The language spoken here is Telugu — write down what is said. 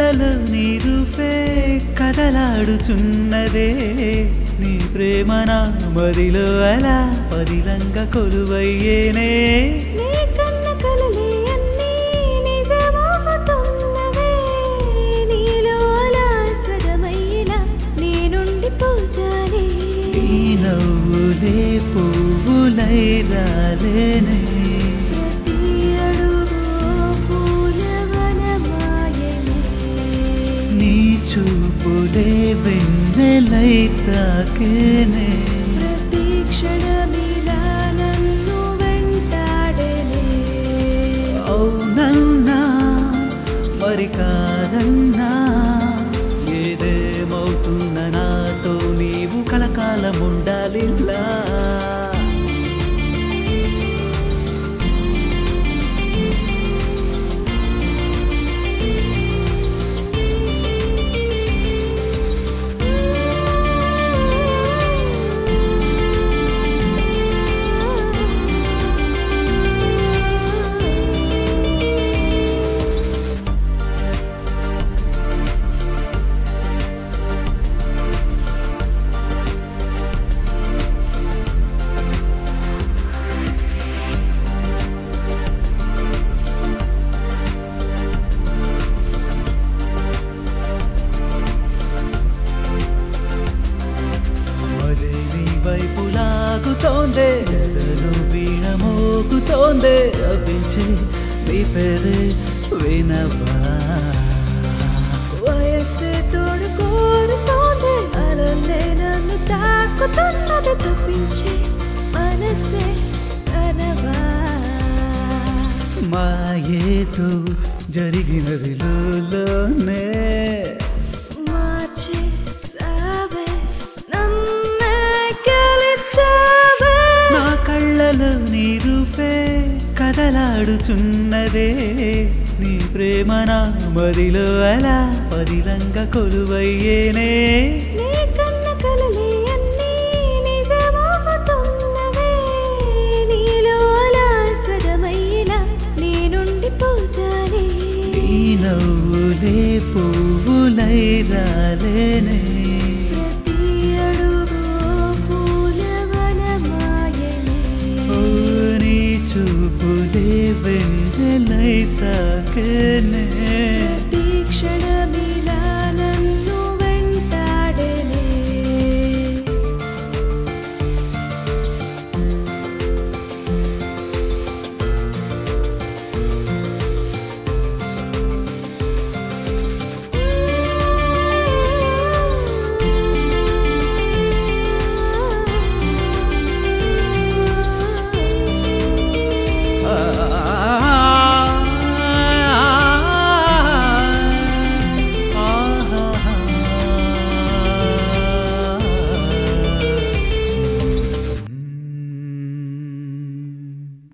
కళ్ళలో నీ రూపే కదలాడుచున్నదే నీ ప్రేమ నా మదిలో అలా పదిలంగా కొలువయ్యేనే నీ కన్న కలలే అన్నీ నిజమవుతున్నవే నీలో అలా సగమయ్యేలా నేనుండిపోతానే ఈ నవ్వులే పువ్వులై రాలేనే ప్రతి అడుగు పూలవనమాయనే నీ చూపులే వెన్నెలై తాకేనే ప్రతి క్షణమిలా నన్ను వెంటాడనే అవునన్నా మరి కాదన్నా ఏదేమవుతున్న నాతో నీవు కలకాలం ఉండాలిలా మదే నీ వైపు లాగుతోందే ఎదలో వీణ మోగుతోందే రపించే నీ పేరే వినవా వయస్సే తోడు కోరుతోంది అలలే నన్ను తాకుతున్నది తప్పించి మనసే అనవా మాయేతో జరిగినది లోనే మార్చి సావే నన్నే గెలిచావే నా కళ్ళలో నీ రూపే కదలాడుచున్నదే నీ ప్రేమ నా మదిలో అలా పదిలంగా కొలువయ్యేనే నీ కన్న కలలే అన్నీ నిజమవుతున్నవే నీలో అలా సగమయ్యేలా నేనుండిపోతానే ఈ నవ్వులే పువ్వులై రాలేనే ప్రతి అడుగు పూలవనమాయనే ఓ నీ చూపులే వెన్నెలై తాకే